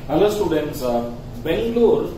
Hello students, uh, Bengaluru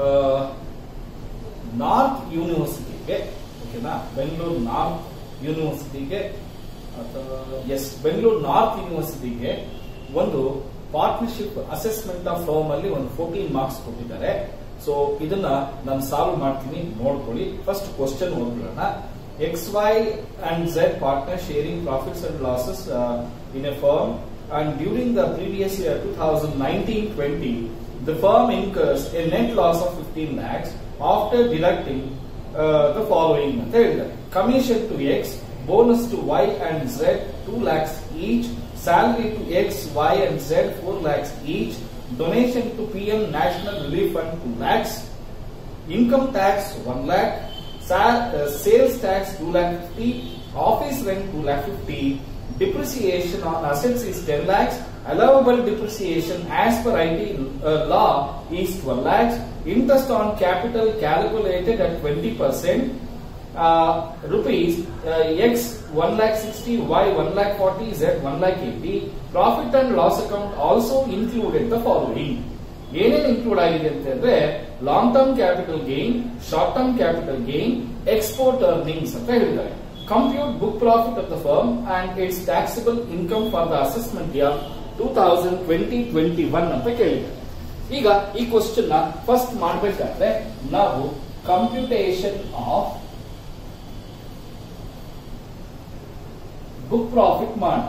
north ಯೂನಿವರ್ಸಿಟಿಗೆ ಓಕೆನಾ Bengaluru north ಯೂನಿವರ್ಸಿಟಿಗೆ ಎಸ್ ಬೆಂಗಳೂರು ನಾರ್ತ್ ಯೂನಿವರ್ಸಿಟಿಗೆ ಒಂದು ಪಾರ್ಟ್ನರ್ಶಿಪ್ ಅಸೆಸ್ಮೆಂಟ್ ಆಫ್ ಫರ್ಮ್ ಅಲ್ಲಿ ಒಂದು ಫೋರ್ಟೀನ್ ಮಾರ್ಕ್ಸ್ ಕೊಟ್ಟಿದ್ದಾರೆ ಸೊ ಇದನ್ನ ನಾನು ಸಾಲ್ವ್ ಮಾಡ್ತೀನಿ ನೋಡ್ಕೊಳ್ಳಿ ಫಸ್ಟ್ ಕ್ವಶನ್ ಓದ್ಬಿಡೋಣ X Y and Z partner sharing profits and losses in a firm and during the previous year 2019-20 the firm incurs a net loss of 15 lakhs after deducting uh, the following ಅಂತ ಹೇಳಿದ್ದಾರೆ commission to X bonus to Y and Z two lakhs each salary to X Y and Z four lakhs each donation to P M national relief fund two lakhs income tax 1 lakh, sal- uh, sales tax 2 lakh 50, office rent 2 lakh 50, depreciation on assets is 10 lakhs, allowable depreciation as per IT uh, law is 12 lakhs, interest on capital calculated at 20 percent, uh, rupees uh, X 1 lakh 60, Y 1 lakh 40, Z 1 lakh 80, profit and loss account also included the following. ಏನೇನು include ಆಗಿದೆ ಅಂತಂದ್ರೆ long term capital gain short term capital gain export earnings ಅಂತ ಹೇಳಿದ್ದಾರೆ compute book profit of the firm and its taxable income for the assessment year two thousand twenty twenty one ಅಂತ ಕೇಳಿದ್ದಾರೆ ಈಗ ಈ question ನ first ಮಾಡಬೇಕಾದ್ರೆ ನಾವು computation of book profit ಮಾಡೋಣ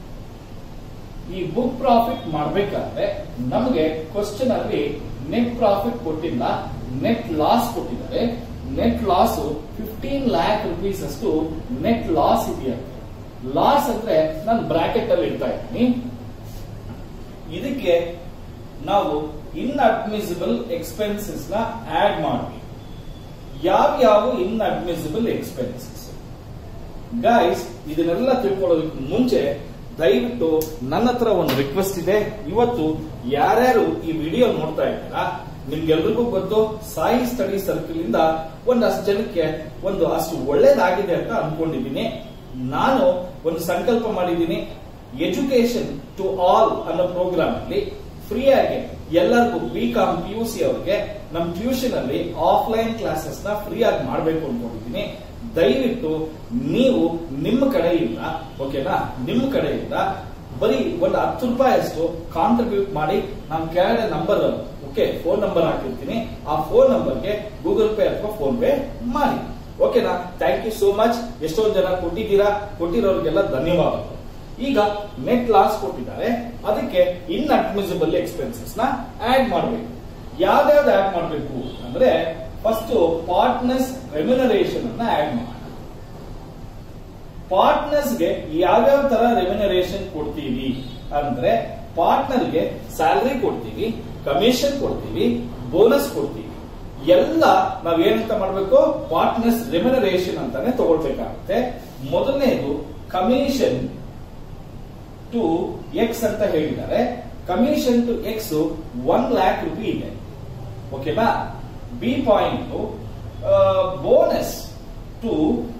ಈ ಬುಕ್ ಪ್ರಾಫಿಟ್ ಮಾಡಬೇಕಾದ್ರೆ ನಮಗೆ ಕ್ವಶನ್ ಅಲ್ಲಿ ನೆಟ್ ಪ್ರಾಫಿಟ್ ಕೊಟ್ಟಿಲ್ಲ ನೆಟ್ ಲಾಸ್ ಕೊಟ್ಟಿದ್ದಾರೆ net loss fifteen lakh rupees ಅಷ್ಟು ನೆಟ್ ಲಾಸ್ ಇದೆಯಂತೆ ಲಾಸ್ ಅಂದ್ರೆ ನಾನು ಬ್ರಾಕೆಟ್ ಅಲ್ಲಿ ಇಡ್ತಾ ಇದ್ದೀನಿ ಇದಕ್ಕೆ ನಾವು ಇನ್ ಅಡ್ಮಿಸಿಬಲ್ ಎಕ್ಸ್ಪೆನ್ಸಸ್ ನ ಆಡ್ ಮಾಡಬೇಕು ಯಾವ್ಯಾವ ಇನ್ ಅಡ್ಮಿಸಿಬಲ್ ಎಕ್ಸ್ಪೆನ್ಸಸ್ ಗೈಸ್ ಇದನ್ನೆಲ್ಲ ತಿಳ್ಕೊಳ್ಳೋದಕ್ಕೆ ಮುಂಚೆ ದಯವಿಟ್ಟು ನನ್ನ ಹತ್ರ ಒಂದು ರಿಕ್ವೆಸ್ಟ್ ಇದೆ ಇವತ್ತು ಯಾರ್ಯಾರು ಈ ವಿಡಿಯೋ ನೋಡ್ತಾ ಇದ್ದೀರಾ ನಿಮ್ಗೆಲ್ರಿಗೂ ಗೊತ್ತು ಸಾಯಿ ಸ್ಟಡಿ ಸರ್ಕಲ್ ಇಂದ ಒಂದಷ್ಟು ಜನಕ್ಕೆ ಒಂದು ಅಷ್ಟು ಒಳ್ಳೇದಾಗಿದೆ ಅಂತ ಅನ್ಕೊಂಡಿದ್ದೀನಿ ನಾನು ಒಂದು ಸಂಕಲ್ಪ ಮಾಡಿದ್ದೀನಿ ಎಜುಕೇಶನ್ ಟು ಆಲ್ ಅನ್ನೋ ಪ್ರೋಗ್ರಾಮ್ ಅಲ್ಲಿ ಫ್ರೀ ಆಗಿ ಎಲ್ಲರಿಗೂ B com P U C ಅವರಿಗೆ ನಮ್ಮ ಟ್ಯೂಷನ್ ಅಲ್ಲಿ ಆಫ್ಲೈನ್ ಕ್ಲಾಸಸ್ ನ ಫ್ರೀ ಆಗಿ ಮಾಡಬೇಕು ಅನ್ಕೊಂಡಿದ್ದೀನಿ ದಯವಿಟ್ಟು ನೀವು ನಿಮ್ಮ ಕಡೆಯಿಂದ ಓಕೆನಾ ನಿಮ್ಮ ಕಡೆಯಿಂದ ಬರೀ ಒಂದು ಹತ್ತು ರೂಪಾಯಿ ಅಷ್ಟು ಕಾಂಟ್ರಿಬ್ಯೂಟ್ ಮಾಡಿ ನಾನು ಕೆಳಗಡೆ ನಂಬರ್ ಓಕೆ ಫೋನ್ ನಂಬರ್ ಹಾಕಿರ್ತೀನಿ ಆ ಫೋನ್ ನಂಬರ್ಗೆ ಗೂಗಲ್ ಪೇ ಅಥವಾ ಫೋನ್ ಪೇ ಮಾಡಿ ಓಕೆನಾ ಥ್ಯಾಂಕ್ ಯು ಸೋ ಮಚ್ ಎಷ್ಟೊಂದು ಜನ ಕೊಟ್ಟಿದ್ದೀರಾ ಕೊಟ್ಟಿರೋರಿಗೆಲ್ಲ ಧನ್ಯವಾದಗಳು ಈಗ ನೆಟ್ ಲಾಸ್ ಕೊಟ್ಟಿದ್ದಾರೆ ಅದಕ್ಕೆ ಇನ್ ಅಡ್ಮಿಸಿಬಲ್ ಎಕ್ಸ್ಪೆನ್ಸಸ್ ನ ಆಡ್ ಮಾಡಬೇಕು ಯಾವ್ದಾವ್ದು ಆಡ್ ಮಾಡಬೇಕು ಅಂದ್ರೆ ಫಸ್ಟ್ ಪಾರ್ಟ್ನರ್ಸ್ ರೆಮ್ಯುನರೇಷನ್ ಅನ್ನ ಆಡ್ ಮಾಡೋಣ ಪಾರ್ಟ್ನರ್ಸ್ಗೆ ಯಾವ್ಯಾವ ತರ ರೆಮ್ಯುನರೇಷನ್ ಕೊಡ್ತೀವಿ ಅಂದ್ರೆ ಪಾರ್ಟ್ನರ್ಗೆ ಸ್ಯಾಲರಿ ಕೊಡ್ತೀವಿ ಕಮಿಷನ್ ಕೊಡ್ತೀವಿ ಬೋನಸ್ ಕೊಡ್ತೀವಿ ಎಲ್ಲ ನಾವೇನಂತ ಮಾಡಬೇಕು ಪಾರ್ಟ್ನರ್ಸ್ ರೆಮ್ಯುನರೇಷನ್ ಅಂತಾನೆ ತಗೊಳ್ಬೇಕಾಗುತ್ತೆ ಮೊದಲನೇದು ಕಮಿಷನ್ ಟು ಎಕ್ಸ್ ಅಂತ ಹೇಳಿದ್ದಾರೆ commission to X one lakh rupee ಇದೆ ಓಕೆನಾ B point bonus to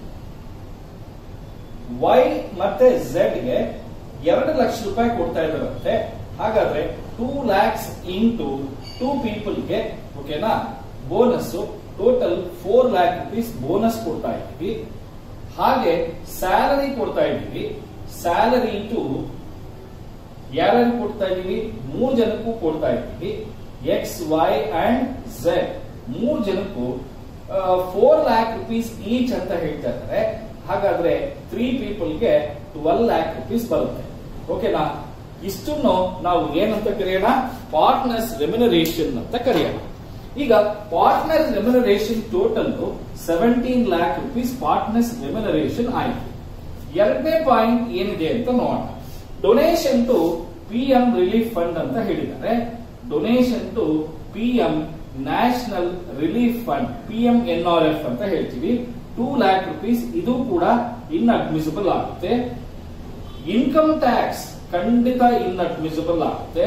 Y ಮತ್ತೆ ಝೆಡ್ ಗೆ ಎರಡು ಲಕ್ಷ ರೂಪಾಯಿ ಕೊಡ್ತಾ ಇದ್ದಾರಂತೆ ಹಾಗಾದ್ರೆ ಟೂ ಲ್ಯಾಕ್ಸ್ ಇಂಟು ಟೂ ಪೀಪಲ್ಗೆ ಓಕೆನಾ bonus total four lakh rupees bonus ಕೊಡ್ತಾ ಇದ್ದೀವಿ ಹಾಗೆ ಸ್ಯಾಲರಿ ಕೊಡ್ತಾ ಇದ್ದೀವಿ ಸ್ಯಾಲರಿ ಟು ಯಾರ್ಯಾರು ಕೊಡ್ತಾ ಇದ್ದೀವಿ ಮೂರು ಜನಕ್ಕೂ ಕೊಡ್ತಾ ಇದ್ದೀವಿ ಎಕ್ಸ್ ವೈ ಅಂಡ್ ಝೆಡ್ ಮೂರು ಜನಕ್ಕೂ ಫೋರ್ ಲ್ಯಾಕ್ ರುಪೀಸ್ ಈಚ್ ಅಂತ ಹೇಳ್ತಾ ಇದ್ದಾರೆ ಹಾಗಾದ್ರೆ ತ್ರೀ ಪೀಪಲ್ಗೆ ಟ್ವೆಲ್ ಲ್ಯಾಕ್ ರುಪೀಸ್ ಬರುತ್ತೆ ಓಕೆನಾ ಇಷ್ಟನ್ನು ನಾವು ಏನಂತ ಕರೆಯೋಣ ಪಾರ್ಟ್ನರ್ಸ್ ರೆಮ್ಯುನರೇಷನ್ ಅಂತ ಕರೆಯೋಣ ಈಗ partner remuneration total seventeen lakh rupees partners remuneration ಆಯಿತು ಎರಡನೇ ಪಾಯಿಂಟ್ ಏನಿದೆ ಅಂತ ನೋಡೋಣ donation to P M relief fund ಅಂತ ಹೇಳಿದ್ದಾರೆ donation to P M national relief fund P M N R F ಅಂತ ಹೇಳ್ತೀವಿ ಟೂ ಲ್ಯಾಕ್ ರುಪೀಸ್ ಇದು ಕೂಡ ಇನ್ ಅಡ್ಮಿಸಿಬಲ್ ಆಗುತ್ತೆ ಇನ್ಕಮ್ ಟ್ಯಾಕ್ಸ್ ಖಂಡಿತ ಇನ್ ಅಡ್ಮಿಸಿಬಲ್ ಆಗುತ್ತೆ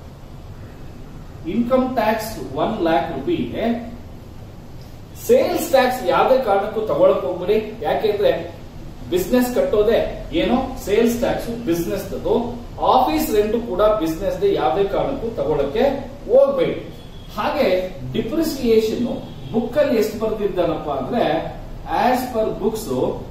income tax one lakh rupee ಇದೆ ಸೇಲ್ಸ್ ಟ್ಯಾಕ್ಸ್ ಯಾವುದೇ ಕಾರಣಕ್ಕೂ ತಗೊಳಕ್ ಹೋಗ್ಬಿಡಿ ಯಾಕೆಂದ್ರೆ ಬಿಸ್ನೆಸ್ ಕಟ್ಟೋದೆ ಏನು sales tax business office rent ಕೂಡ ಬಿಸ್ನೆಸ್ ಯಾವುದೇ ಕಾರಣಕ್ಕೂ ತಗೊಳಕ್ಕೆ ಹೋಗ್ಬೇಡಿ ಹಾಗೆ ಡಿಪ್ರಿಸಿಯೇಷನ್ ಬುಕ್ ಅಲ್ಲಿ ಎಷ್ಟು ಬರ್ತಿದ್ದಾನಪ್ಪ ಅಂದ್ರೆ as per books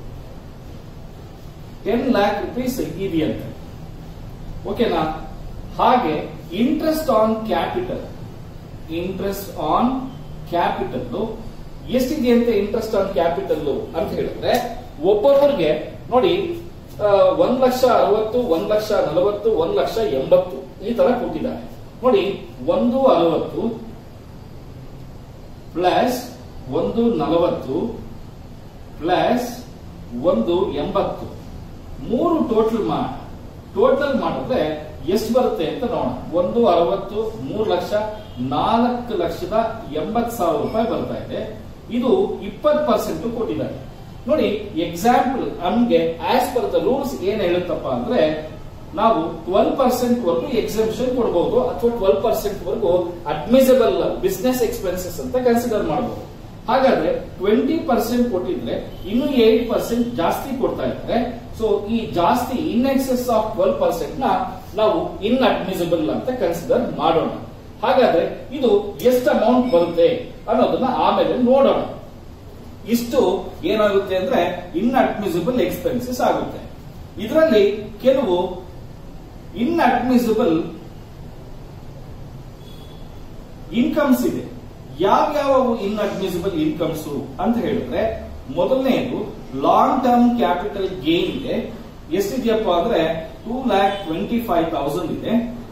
ten lakh rupees ಇದೆಯಂತೆ ಓಕೆನಾ ಹಾಗೆ interest on capital interest on capital ಎಷ್ಟಿದೆಯಂತೆ ಇಂಟ್ರೆಸ್ಟ್ ಆನ್ ಕ್ಯಾಪಿಟಲ್ ಅಂತ ಹೇಳಿದ್ರೆ ಒಬ್ಬೊಬ್ಬರಿಗೆ ನೋಡಿ ಆ, ಒಂದ್ ಲಕ್ಷ ಅರವತ್ತು ಒಂದ್ ಲಕ್ಷ ನಲವತ್ತು ಒಂದ್ ಲಕ್ಷ ಎಂಬತ್ತು ಈ ತರ ಕೊಟ್ಟಿದ್ದಾರೆ ನೋಡಿ ಒಂದು ಅರವತ್ತು ಪ್ಲಸ್ ಒಂದು ನಲವತ್ತು ಪ್ಲಸ್ ಒಂದು ಎಂಬತ್ತು ಮೂರು ಟೋಟಲ್ ಮಾಡ ಟೋಟಲ್ ಮಾಡಿದ್ರೆ ಎಷ್ಟು ಬರುತ್ತೆ ಅಂತ ನೋಡೋಣ ಒಂದು ಅರವತ್ತು ಮೂರು ಲಕ್ಷ ನಾಲ್ಕು ಲಕ್ಷದ ಎಂಬತ್ ಸಾವಿರ ರೂಪಾಯಿ ಬರ್ತಾ ಇದೆ ಇದು ಇಪ್ಪತ್ತು ಪರ್ಸೆಂಟ್ ಕೊಟ್ಟಿದ್ದಾರೆ ನೋಡಿ ಎಕ್ಸಾಂಪಲ್ ನಮ್ಗೆ ಆಸ್ ಪರ್ ದ ರೂಲ್ಸ್ ಏನ್ ಹೇಳುತ್ತಪ್ಪ ಅಂದ್ರೆ ನಾವು ಟ್ವೆಲ್ ಪರ್ಸೆಂಟ್ ವರೆಗೂ ಎಕ್ಸಾಮ್ಷನ್ ಕೊಡಬಹುದು ಅಥವಾ ಟ್ವೆಲ್ ಪರ್ಸೆಂಟ್ ವರೆಗೂ ಅಡ್ಮಿಸಬಲ್ ಬಿಸ್ನೆಸ್ ಎಕ್ಸ್ಪೆನ್ಸಸ್ ಅಂತ ಕನ್ಸಿಡರ್ ಮಾಡಬಹುದು ಹಾಗಾದ್ರೆ ಟ್ವೆಂಟಿ ಪರ್ಸೆಂಟ್ ಕೊಟ್ಟಿದ್ರೆ ಇನ್ನು ಏಟ್ ಪರ್ಸೆಂಟ್ ಜಾಸ್ತಿ ಕೊಡ್ತಾ ಇದ್ದಾರೆ ಸೊ ಈ ಜಾಸ್ತಿ in excess of twelve percent ನ ನಾವು ಇನ್ ಅಡ್ಮಿಸಬಲ್ ಅಂತ ಕನ್ಸಿಡರ್ ಮಾಡೋಣ ಹಾಗಾದ್ರೆ ಇದು ಎಷ್ಟು ಅಮೌಂಟ್ ಬರುತ್ತೆ ಅನ್ನೋದನ್ನ ಆಮೇಲೆ ನೋಡೋಣ ಇಷ್ಟು ಏನಾಗುತ್ತೆ ಅಂದ್ರೆ ಇನ್ ಅಡ್ಮಿಸಿಬಲ್ ಎಕ್ಸ್ಪೆನ್ಸಸ್ ಆಗುತ್ತೆ ಇದರಲ್ಲಿ ಕೆಲವು ಇನ್ ಅಡ್ಮಿಸಿಬಲ್ ಇನ್ಕಮ್ಸ್ ಇದೆ ಯಾವ್ಯಾವ ಇನ್ ಅಡ್ಮಿಸಿಬಲ್ ಇನ್ಕಮ್ಸ್ ಅಂತ ಹೇಳಿದ್ರೆ ಮೊದಲನೇದು ಲಾಂಗ್ ಟರ್ಮ್ ಕ್ಯಾಪಿಟಲ್ ಗೇನ್ ಇದೆ ಎಷ್ಟಿದೆಯಪ್ಪ ಅಂದ್ರೆ two lakh twenty five thousand ಇದೆ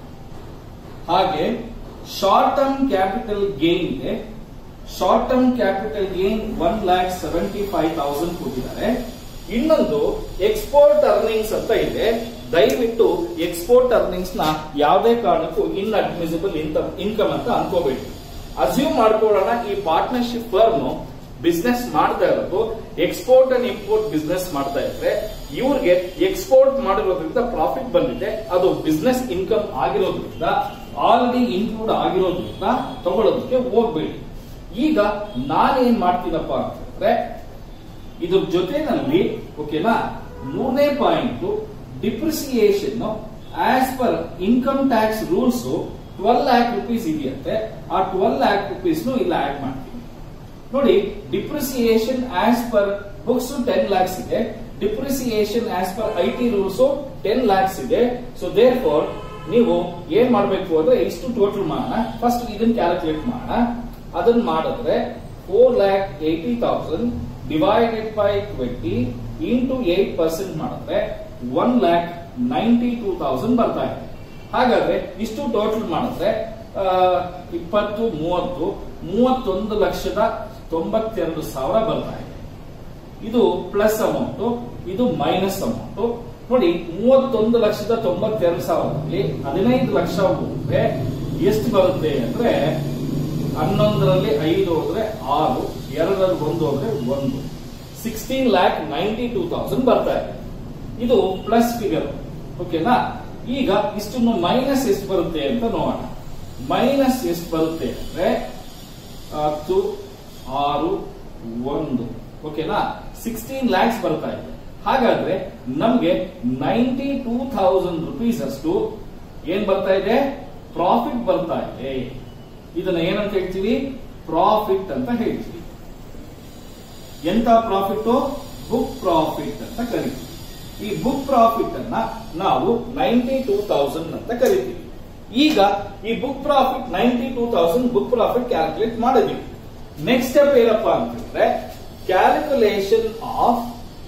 ಹಾಗೆ ಶಾರ್ಟ್ ಟರ್ಮ್ ಕ್ಯಾಪಿಟಲ್ ಗೇನ್ ಇದೆ short term capital gain one lakh seventy five thousand ಕೊಟ್ಟಿದ್ದಾರೆ ಇನ್ನೊಂದು ಎಕ್ಸ್ಪೋರ್ಟ್ ಅರ್ನಿಂಗ್ಸ್ ಅಂತ ಇದೆ ದಯವಿಟ್ಟು ಎಕ್ಸ್ಪೋರ್ಟ್ ಅರ್ನಿಂಗ್ಸ್ ನ ಯಾವುದೇ ಕಾರಣಕ್ಕೂ ಇನ್ ಅಡ್ಮಿಸಿಬಲ್ ಇನ್ಕಮ್ ಅಂತ ಅನ್ಕೋಬೇಡಿ ಅಸ್ಯೂಮ್ ಮಾಡ್ಕೊಳ್ಳೋಣ ಈ ಪಾರ್ಟ್ನರ್ಶಿಪ್ ಫರ್ಮ್ ಬಿಸ್ನೆಸ್ ಮಾಡ್ತಾ ಇರೋದು ಎಕ್ಸ್ಪೋರ್ಟ್ ಅಂಡ್ ಇಂಪೋರ್ಟ್ ಬಿಸ್ನೆಸ್ ಮಾಡ್ತಾ ಇದ್ರೆ ಇವ್ರಿಗೆ ಎಕ್ಸ್ಪೋರ್ಟ್ ಮಾಡಿರೋದ್ರಿಂದ ಪ್ರಾಫಿಟ್ ಬಂದಿದೆ ಅದು ಬಿಸ್ನೆಸ್ ಇನ್ಕಮ್ ಆಗಿರೋದ್ರಿಂದ ಆಲ್ರೆಡಿ ಇನ್ಕ್ಲೂಡ್ ಆಗಿರೋದ್ರಿಂದ ತಗೊಳ್ಳೋದಕ್ಕೆ ಹೋಗ್ಬೇಡಿ ಈಗ ನಾನೇನ್ ಮಾಡ್ತೀನಪ್ಪ ಅಂತಂದ್ರೆ ಇದ್ರ ಜೊತೆನಲ್ಲಿ ಓಕೆನಾ ಮೂರನೇ point depreciation as per income tax rules twelve lakh rupees ಇದೆಯಂತೆ ಆ ಟ್ವೆಲ್ ಲ್ಯಾಕ್ ರುಪೀಸ್ ಇಲ್ಲ ಆಡ್ ಮಾಡ್ತೀನಿ ನೋಡಿ depreciation as per books ten lakhs ಇದೆ depreciation as per I T rules ten lakhs ಇದೆ ಸೊ ದೇರ್ ಫಾರ್ ನೀವು ಏನ್ ಮಾಡ್ಬೇಕು ಅಂದ್ರೆ ಇಷ್ಟು ಟೋಟಲ್ ಮಾಡೋಣ ಫಸ್ಟ್ ಇದನ್ನ ಕ್ಯಾಲ್ಕುಲೇಟ್ ಮಾಡೋಣ ಅದನ್ನ ಮಾಡಿದ್ರೆ four lakh eighty thousand divided by twenty into eight percent ಮಾಡಿದ್ರೆ one lakh ninety two thousand ಬರ್ತಾ ಇದೆ ಹಾಗಾದ್ರೆ ಇಷ್ಟು ಟೋಟಲ್ ಮಾಡಿದ್ರೆ ಆ, ಇಪ್ಪತ್ತು ಮೂವತ್ತು ಮೂವತ್ತೊಂದು ಲಕ್ಷದ ತೊಂಬತ್ತೆರಡು ಸಾವಿರ ಬರ್ತಾ ಇದೆ ಇದು ಪ್ಲಸ್ ಅಮೌಂಟ್ ಇದು ಮೈನಸ್ ಅಮೌಂಟ್ ನೋಡಿ ಮೂವತ್ತೊಂದು ಲಕ್ಷದ ತೊಂಬತ್ತೆರಡು ಸಾವಿರದಲ್ಲಿ ಹದಿನೈದು ಲಕ್ಷ ಹೋದ್ರೆ ಎಷ್ಟು ಬರುತ್ತೆ ಅಂದ್ರೆ ಹನ್ನೊಂದರಲ್ಲಿ ಐದು ಹೋದ್ರೆ ಆರು ಎರಡರಲ್ಲಿ ಒಂದು ಹೋದ್ರೆ ಒಂದು sixteen lakh ninety two thousand ಬರ್ತಾ ಇದೆ ಇದು ಪ್ಲಸ್ ಫಿಗರ್ ಓಕೆನಾ ಈಗ ಇಷ್ಟನ್ನು ಮೈನಸ್ ಎಷ್ಟು ಬರುತ್ತೆ ಅಂತ ನೋಡೋಣ ಮೈನಸ್ ಎಷ್ಟು ಬರುತ್ತೆ ಅಂದ್ರೆ ಹತ್ತು ಆರು ಒಂದು ಓಕೆನಾ ಸಿಕ್ಸ್ಟೀನ್ ಲ್ಯಾಕ್ಸ್ ಬರ್ತಾ ಇದೆ ಹಾಗಾದ್ರೆ ನಮ್ಗೆ ನೈಂಟಿ ಟೂ ಥೌಸಂಡ್ ರುಪೀಸ್ ಅಷ್ಟು ಏನ್ ಬರ್ತಾ ಇದೆ ಪ್ರಾಫಿಟ್ ಬರ್ತಾ ಇದೆ ಇದನ್ನ ಏನಂತ ಹೇಳ್ತೀವಿ ಪ್ರಾಫಿಟ್ ಅಂತ ಹೇಳ್ತೀವಿ ಎಂತ ಪ್ರಾಫಿಟ್ ಬುಕ್ ಪ್ರಾಫಿಟ್ ಅಂತ ಕರಿತೀವಿ ಈ ಬುಕ್ ಪ್ರಾಫಿಟ್ ಅನ್ನ ನಾವು ನೈಂಟಿ ಟೂ ತೌಸಂಡ್ ಅಂತ ಕರಿತೀವಿ ಈಗ ಈ book profit ninety two thousand book profit calculate ಮಾಡಿದ್ವಿ ನೆಕ್ಸ್ಟ್ ಸ್ಟೆಪ್ ಏನಪ್ಪಾ ಅಂತಂದ್ರೆ ಕ್ಯಾಲ್ಕುಲೇಷನ್ ಆಫ್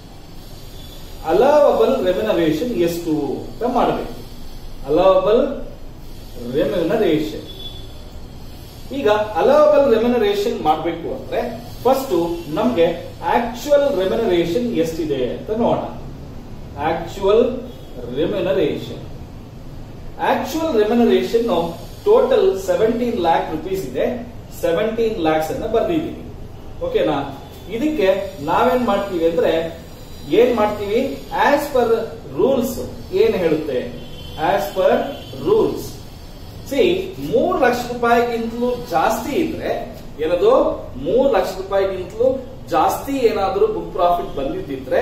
ಅಲವಬಲ್ ರೆಮ್ಯುನರೇಷನ್ ಎಷ್ಟು ಅಂತ ಮಾಡಬೇಕು ಅಲವಬಲ್ ರೆಮ್ಯುನರೇಷನ್ ಈಗ ಅಲವಬಲ್ ರೆಮ್ಯುನರೇಷನ್ ಮಾಡಬೇಕು ಅಂದ್ರೆ ಫಸ್ಟ್ ನಮ್ಗೆ ಆಕ್ಚುಯಲ್ ರೆಮ್ಯುನರೇಷನ್ ಎಷ್ಟಿದೆ ಅಂತ ನೋಡೋಣ actual remuneration actual remuneration total seventeen lakh rupees ಇದೆ ಸೆವೆಂಟೀನ್ ಲ್ಯಾಕ್ಸ್ ಅನ್ನ ಬರ್ದಿದ್ದೀವಿ ಓಕೆನಾ ಇದಕ್ಕೆ ನಾವೇನ್ ಮಾಡ್ತೀವಿ ಅಂದ್ರೆ ಏನ್ ಮಾಡ್ತೀವಿ ಆಸ್ ಪರ್ ರೂಲ್ಸ್ ಏನ್ ಹೇಳುತ್ತೆ ಆಸ್ ಪರ್ ರೂಲ್ಸ್ ಸಿ ಮೂರ್ ಲಕ್ಷ ರೂಪಾಯಿಗಿಂತಲೂ ಜಾಸ್ತಿ ಇದ್ರೆ ಏನದು ಮೂರ್ ಲಕ್ಷ ರೂಪಾಯಿಗಿಂತಲೂ ಜಾಸ್ತಿ ಏನಾದ್ರೂ ಬುಕ್ ಪ್ರಾಫಿಟ್ ಬಂದಿದ್ದಿದ್ರೆ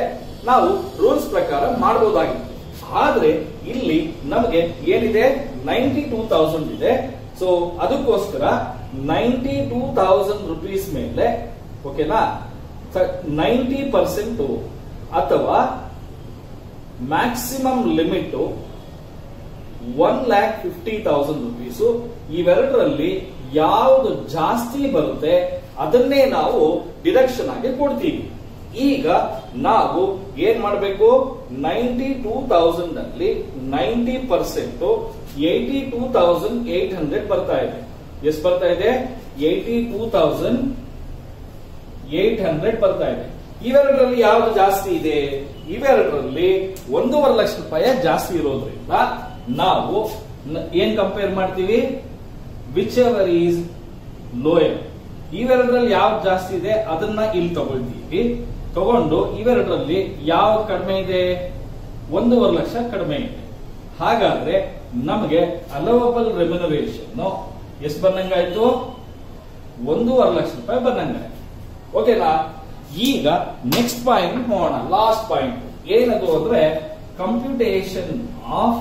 ನಾವು ರೂಲ್ಸ್ ಪ್ರಕಾರ ಮಾಡಬಹುದಾಗಿತ್ತು ಆದ್ರೆ ಇಲ್ಲಿ ನಮಗೆ ಏನಿದೆ ನೈಂಟಿ ಟೂ ತೌಸಂಡ್ ಇದೆ ಸೊ ಅದಕ್ಕೋಸ್ಕರ ನೈಂಟಿ ಟೂ ತೌಸಂಡ್ ರುಪೀಸ್ ಮೇಲೆ ಓಕೆನಾ ನೈಂಟಿ ಪರ್ಸೆಂಟ್ ಅಥವಾ maximum limit one lakh fifty thousand rupees ಇವೆರಡರಲ್ಲಿ ಯಾವುದು ಜಾಸ್ತಿ ಬರುತ್ತೆ ಅದನ್ನೇ ನಾವು ಡಿಡಕ್ಷನ್ ಆಗಿ ಕೊಡ್ತೀವಿ ಈಗ ನಾವು ಏನ್ ಮಾಡಬೇಕು ನೈಂಟಿ ಟೂ ತೌಸಂಡ್ ಅಲ್ಲಿ ninety percent eighty two thousand eight hundred ಬರ್ತಾ ಇದೆ ಎಷ್ಟು ಬರ್ತಾ ಇದೆ eighty two thousand eight hundred ಬರ್ತಾ ಇದೆ ಇವೆರಡರಲ್ಲಿ ಯಾವ್ದು ಜಾಸ್ತಿ ಇದೆ ಇವೆರಡರಲ್ಲಿ ಒಂದೂವರೆ ಲಕ್ಷ ರೂಪಾಯಿ ಜಾಸ್ತಿ ಇರೋದ್ರಿಂದ ನಾವು ನ- ಏನ್ ಕಂಪೇರ್ ಮಾಡ್ತೀವಿ ವಿಚ್ ಎವರ್ ಈಸ್ ಲೋಯರ್ ಇವೆರಡರಲ್ಲಿ ಯಾವ್ದು ಜಾಸ್ತಿ ಇದೆ ಅದನ್ನ ಇಲ್ಲಿ ತಗೊಳ್ತೀವಿ ತಗೊಂಡು ಇವೆರಡರಲ್ಲಿ ಯಾವ್ದು ಕಡಿಮೆ ಇದೆ ಒಂದೂವರೆ ಲಕ್ಷ ಕಡಿಮೆ ಇದೆ ಹಾಗಾದ್ರೆ ನಮಗೆ ಅಲವಬಲ್ ರೆಮ್ಯುನರೇಷನ್ ಎಷ್ಟು ಬಂದಂಗಾಯ್ತು ಒಂದೂವರೆ ಲಕ್ಷ ರೂಪಾಯಿ ಬಂದಂಗಾಯ್ತು ಓಕೆನಾ ಈಗ ನೆಕ್ಸ್ಟ್ ಪಾಯಿಂಟ್ ನೋಡೋಣ ಲಾಸ್ಟ್ ಪಾಯಿಂಟ್ ಏನದು ಅಂದ್ರೆ ಕಂಪ್ಯೂಟೇಷನ್ ಆಫ್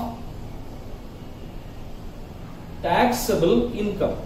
ಟ್ಯಾಕ್ಸಬಲ್ ಇನ್ಕಮ್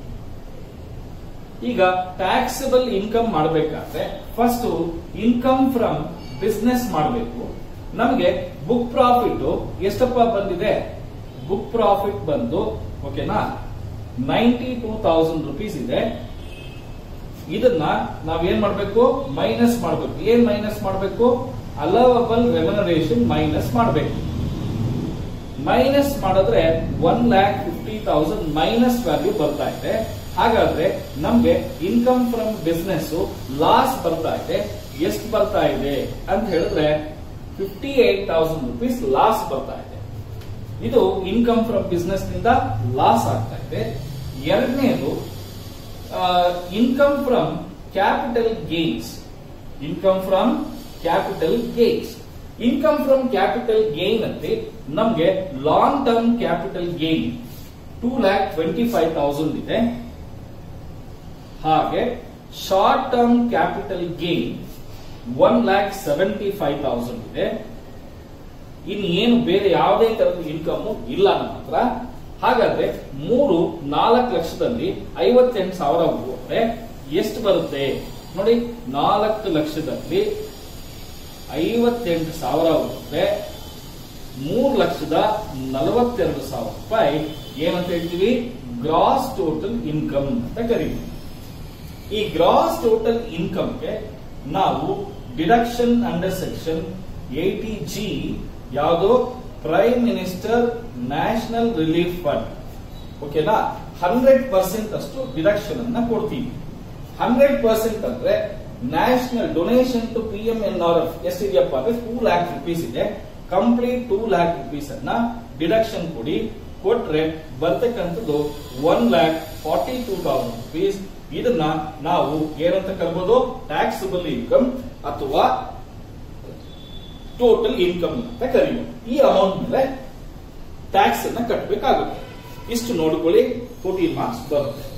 ಈಗ ಟ್ಯಾಕ್ಸಬಲ್ ಇನ್ಕಮ್ ಮಾಡಬೇಕಾದ್ರೆ ಫಸ್ಟ್ ಇನ್ಕಮ್ ಫ್ರಮ್ ಬಿಸ್ನೆಸ್ ಮಾಡಬೇಕು ನಮಗೆ ಬುಕ್ ಪ್ರಾಫಿಟ್ ಎಷ್ಟಪ್ಪ ಬಂದಿದೆ ಬುಕ್ ಪ್ರಾಫಿಟ್ ಬಂದು ಓಕೆನಾ ನೈಂಟಿ ಟೂ ತೌಸಂಡ್ ರುಪೀಸ್ ಇದೆ ಇದನ್ನ ನಾವೇನ್ ಮಾಡಬೇಕು ಮೈನಸ್ ಮಾಡಬೇಕು ಏನ್ ಮೈನಸ್ ಮಾಡಬೇಕು ಅಲವಬಲ್ ರೆಮ್ಯುನರೇಷನ್ ಮೈನಸ್ ಮಾಡಬೇಕು ಮೈನಸ್ ಮಾಡಿದ್ರೆ one lakh fifty thousand minus value ಬರ್ತಾ ಇದೆ ಹಾಗಾದ್ರೆ ನಮ್ಗೆ ಇನ್ಕಮ್ ಫ್ರಮ್ ಬಿಸ್ನೆಸ್ ಲಾಸ್ ಬರ್ತಾ ಇದೆ ಎಷ್ಟು ಬರ್ತಾ ಇದೆ ಅಂತ ಹೇಳಿದ್ರೆ fifty eight thousand rupees loss ಬರ್ತಾ ಇದೆ ಇದು ಇನ್ಕಮ್ ಫ್ರಮ್ ಬಿಸ್ನೆಸ್ ನಿಂದ ಲಾಸ್ ಆಗ್ತಾ ಇದೆ ಎರಡನೇದು income from capital gains income from capital gains income from capital gain ಅಲ್ಲಿ ನಮ್ಗೆ long term capital gain two lakh twenty five thousand ಇದೆ ಹಾಗೆ short term capital gain one lakh seventy five thousand ಇದೆ ಇನ್ನು ಏನು ಬೇರೆ ಯಾವುದೇ ತರದ ಇನ್ಕಮ್ ಇಲ್ಲ ನಮ್ಮ ಹತ್ರ ಹಾಗಾದ್ರೆ ಮೂರು ನಾಲ್ಕು ಲಕ್ಷದಲ್ಲಿ ಐವತ್ತೆಂಟು ಸಾವಿರ ಹೋದ್ರೆ ಎಷ್ಟು ಬರುತ್ತೆ ನೋಡಿ ನಾಲ್ಕು ಲಕ್ಷದಲ್ಲಿ ಐವತ್ತೆಂಟು ಸಾವಿರ ಹೋದ್ರೆ ಮೂರು ಲಕ್ಷದ ನಲವತ್ತೆರಡು ಸಾವಿರ ರೂಪಾಯಿ ಏನಂತ ಹೇಳ್ತೀವಿ ಗ್ರಾಸ್ ಟೋಟಲ್ ಇನ್ಕಮ್ ಅಂತ ಕರೀತೀವಿ ಈ ಗ್ರಾಸ್ ಟೋಟಲ್ ಇನ್ಕಮ್ಗೆ ನಾವು deduction under section eighty G ಯಾವುದು prime minister national relief fund ಓಕೆನಾ ಹಂಡ್ರೆಡ್ ಪರ್ಸೆಂಟ್ ಅಷ್ಟು ಡಿಡಕ್ಷನ್ ಅನ್ನ ಕೊಡ್ತೀವಿ ಹಂಡ್ರೆಡ್ ಪರ್ಸೆಂಟ್ ಅಂದ್ರೆ national donation to P M N R F ಎಷ್ಟಿದೆಯಪ್ಪ ಅಂದ್ರೆ ಟೂ ಲ್ಯಾಕ್ ರುಪೀಸ್ ಇದೆ ಕಂಪ್ಲೀಟ್ ಟೂ ಲ್ಯಾಕ್ ರುಪೀಸ್ ಅನ್ನ ಡಿಡಕ್ಷನ್ ಕೊಡಿ ಕೊಟ್ರೆ ಬರ್ತಕ್ಕಂಥದ್ದು one lakh forty two thousand rupees ಇದನ್ನ ನಾವು ಏನಂತ ಕರ್ಬೋದು ಟ್ಯಾಕ್ಸಬಲ್ ಇನ್ಕಮ್ ಅಥವಾ ಟೋಟಲ್ ಇನ್ಕಮ್ ಅಂತ ಕರೆಯುವುದು ಈ ಅಮೌಂಟ್ ಮೇಲೆ ಟ್ಯಾಕ್ಸ್ ಅನ್ನ ಕಟ್ಟಬೇಕಾಗುತ್ತೆ ಇಷ್ಟು ನೋಡ್ಕೊಳ್ಳಿ ಫೋರ್ಟೀನ್ ಮಾರ್ಕ್ಸ್ ಬರುತ್ತೆ